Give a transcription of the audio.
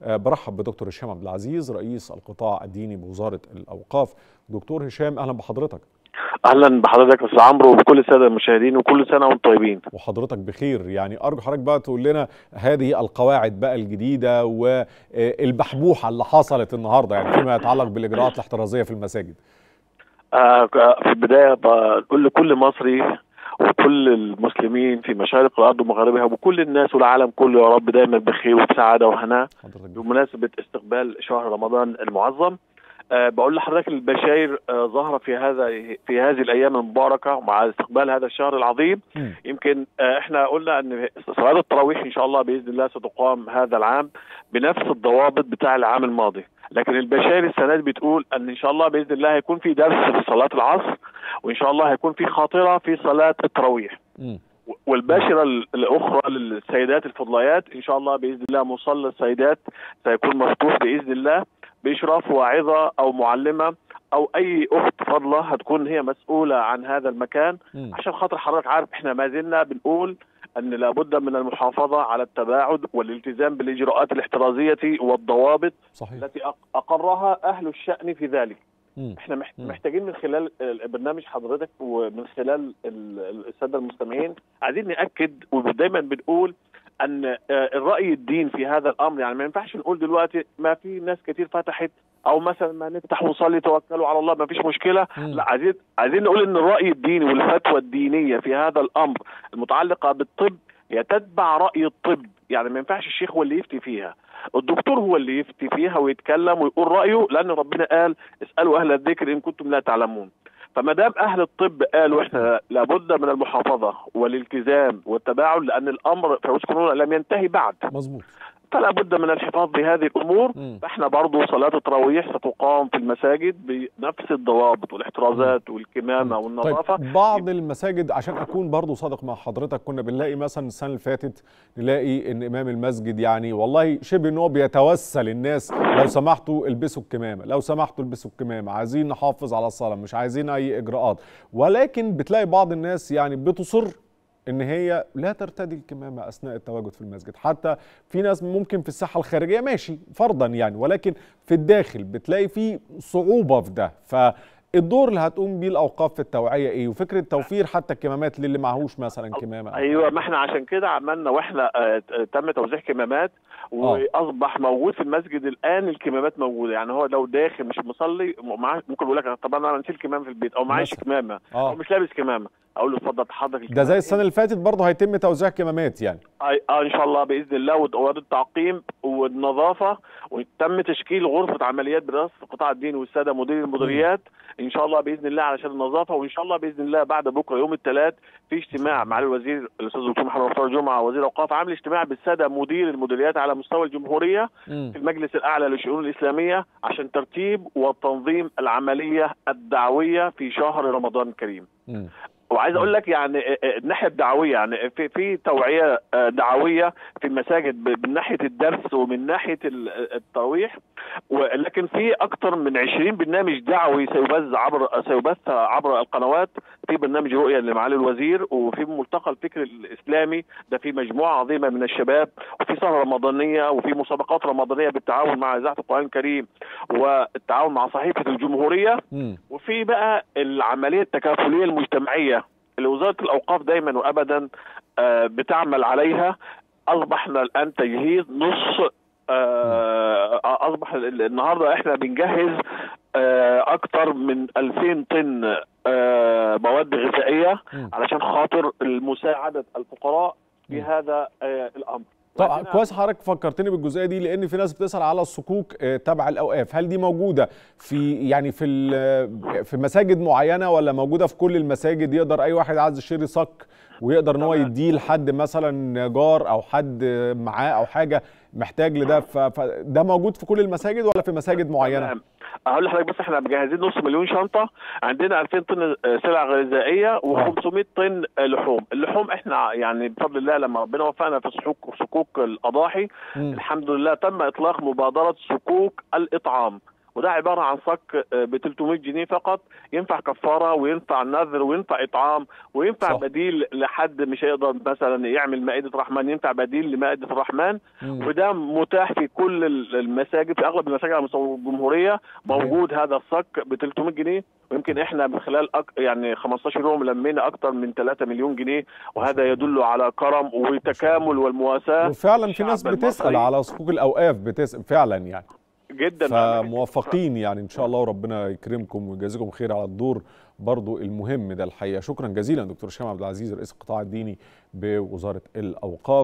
برحب بدكتور هشام عبد العزيز رئيس القطاع الديني بوزاره الاوقاف دكتور هشام اهلا بحضرتك اهلا بحضرتك استاذ عمرو وبكل الساده المشاهدين وكل سنه وانتم طيبين وحضرتك بخير يعني ارجو حضرتك بقى تقول لنا هذه القواعد بقى الجديده والبحبوحه اللي حصلت النهارده يعني فيما يتعلق بالاجراءات الاحترازيه في المساجد آه في البدايه كل كل مصري وكل المسلمين في مشارق الارض ومغاربها وكل الناس والعالم كله يا رب دايما بخير وبسعاده وهناء بمناسبه استقبال شهر رمضان المعظم أه بقول لحضرتك البشاير أه ظاهره في هذا في هذه الايام المباركه مع استقبال هذا الشهر العظيم م. يمكن أه احنا قلنا ان صلاه التراويح ان شاء الله باذن الله ستقام هذا العام بنفس الضوابط بتاع العام الماضي لكن البشاير السنه دي بتقول ان ان شاء الله باذن الله هيكون في درس في صلاه العصر وان شاء الله هيكون في خاطره في صلاه التراويح م. والباشرة الأخرى للسيدات الفضليات إن شاء الله بإذن الله مصلى السيدات سيكون مفتوح بإذن الله بإشراف واعظة أو معلمة أو أي أخت فضلة هتكون هي مسؤولة عن هذا المكان م. عشان خاطر حضرتك عارف إحنا ما زلنا بنقول أن لابد من المحافظة على التباعد والالتزام بالإجراءات الاحترازية والضوابط صحيح. التي أقرها أهل الشأن في ذلك م. احنا محتاجين من خلال برنامج حضرتك ومن خلال الساده المستمعين عايزين ناكد ودايما بنقول ان الراي الدين في هذا الامر يعني ما ينفعش نقول دلوقتي ما في ناس كتير فتحت او مثلا ما نفتح ونصلي توكلوا على الله ما فيش مشكله م. لا عايزين عايزين نقول ان الراي الديني والفتوى الدينيه في هذا الامر المتعلقه بالطب هي تتبع راي الطب يعني ما ينفعش الشيخ هو اللي يفتي فيها الدكتور هو اللي يفتي فيها ويتكلم ويقول رايه لان ربنا قال اسالوا اهل الذكر ان كنتم لا تعلمون فما دام اهل الطب قالوا احنا لابد من المحافظه والالتزام والتباعد لان الامر فيروس كورونا لم ينتهي بعد مظبوط فلا بد من الحفاظ بهذه الامور فاحنا برضو صلاه التراويح ستقام في المساجد بنفس الضوابط والاحترازات والكمامه والنظافه طيب بعض المساجد عشان اكون برضو صادق مع حضرتك كنا بنلاقي مثلا السنه اللي فاتت نلاقي ان امام المسجد يعني والله شبه ان هو بيتوسل الناس لو سمحتوا البسوا الكمامه لو سمحتوا البسوا الكمامه عايزين نحافظ على الصلاه مش عايزين اي اجراءات ولكن بتلاقي بعض الناس يعني بتصر ان هي لا ترتدي الكمامه اثناء التواجد في المسجد حتى في ناس ممكن في الساحه الخارجيه ماشي فرضا يعني ولكن في الداخل بتلاقي في صعوبه في ده فالدور اللي هتقوم بيه الاوقاف في التوعيه ايه وفكره توفير حتى الكمامات للي معهوش مثلا كمامه ايوه ما احنا عشان كده عملنا واحنا اه تم توزيع كمامات واصبح موجود في المسجد الان الكمامات موجوده يعني هو لو داخل مش مصلي معاه ممكن يقول لك طب انا نسيت كمامه في البيت او معيش كمامه آه. او مش لابس كمامه اقول له اتفضل حضرتك ده زي السنه اللي فاتت برضه هيتم توزيع كمامات يعني اه ان شاء الله باذن الله وادوات التعقيم والنظافه وتم تشكيل غرفه عمليات برئاسه القطاع الديني والساده مدير المديريات ان شاء الله باذن الله علشان النظافه وان شاء الله باذن الله بعد بكره يوم الثلاث في اجتماع مع الوزير الاستاذ الدكتور محمد مختار جمعه وزير الاوقاف عامل اجتماع بالساده مدير المديريات على مستوى الجمهوريه م. في المجلس الاعلى للشؤون الاسلاميه عشان ترتيب وتنظيم العمليه الدعويه في شهر رمضان الكريم م. وعايز اقول لك يعني الناحيه الدعويه يعني في في توعيه دعويه في المساجد من ناحيه الدرس ومن ناحيه التراويح ولكن في اكثر من 20 برنامج دعوي سيبث عبر سيبث عبر القنوات في برنامج رؤيه لمعالي الوزير وفي ملتقى الفكر الاسلامي ده في مجموعه عظيمه من الشباب وفي سهره رمضانيه وفي مسابقات رمضانيه بالتعاون مع اذاعه القران الكريم والتعاون مع صحيفه الجمهوريه م. وفي بقى العمليه التكافليه المجتمعيه اللي وزاره الاوقاف دايما وابدا آه بتعمل عليها اصبحنا الان تجهيز نص آه اصبح النهارده احنا بنجهز آه اكتر من 2000 طن آه مواد غذائيه علشان خاطر مساعده الفقراء في هذا آه الامر طبعا كويس حضرتك فكرتني بالجزئيه دي لان في ناس بتسال على الصكوك تبع الاوقاف هل دي موجوده في يعني في في مساجد معينه ولا موجوده في كل المساجد يقدر اي واحد عايز يشتري صك ويقدر ان هو يديه لحد مثلا جار او حد معاه او حاجه محتاج لده فده موجود في كل المساجد ولا في مساجد معينه؟ اقول لحضرتك بس احنا مجهزين نص مليون شنطه عندنا 2000 طن سلع غذائيه و500 طن لحوم اللحوم احنا يعني بفضل الله لما ربنا وفقنا في صكوك صكوك الاضاحي مم. الحمد لله تم اطلاق مبادره صكوك الاطعام وده عباره عن صك ب 300 جنيه فقط ينفع كفاره وينفع نذر وينفع اطعام وينفع صح. صح. بديل لحد مش هيقدر مثلا يعمل مائده رحمن ينفع بديل لمائده الرحمن مم. وده متاح في كل ال- المساجد في اغلب المساجد على مستوى الجمهوريه موجود هذا الصك ب 300 جنيه ويمكن احنا من خلال أك يعني 15 يوم لمينا اكثر من 3 مليون جنيه وهذا يدل على كرم وتكامل والمواساه وفعلا في الشعب ناس بتسال المصري. على صكوك الاوقاف بتسال فعلا يعني جدا فموفقين يعني ان شاء الله وربنا يكرمكم ويجازيكم خير على الدور برضو المهم ده الحقيقه شكرا جزيلا دكتور هشام عبد العزيز رئيس القطاع الديني بوزاره الاوقاف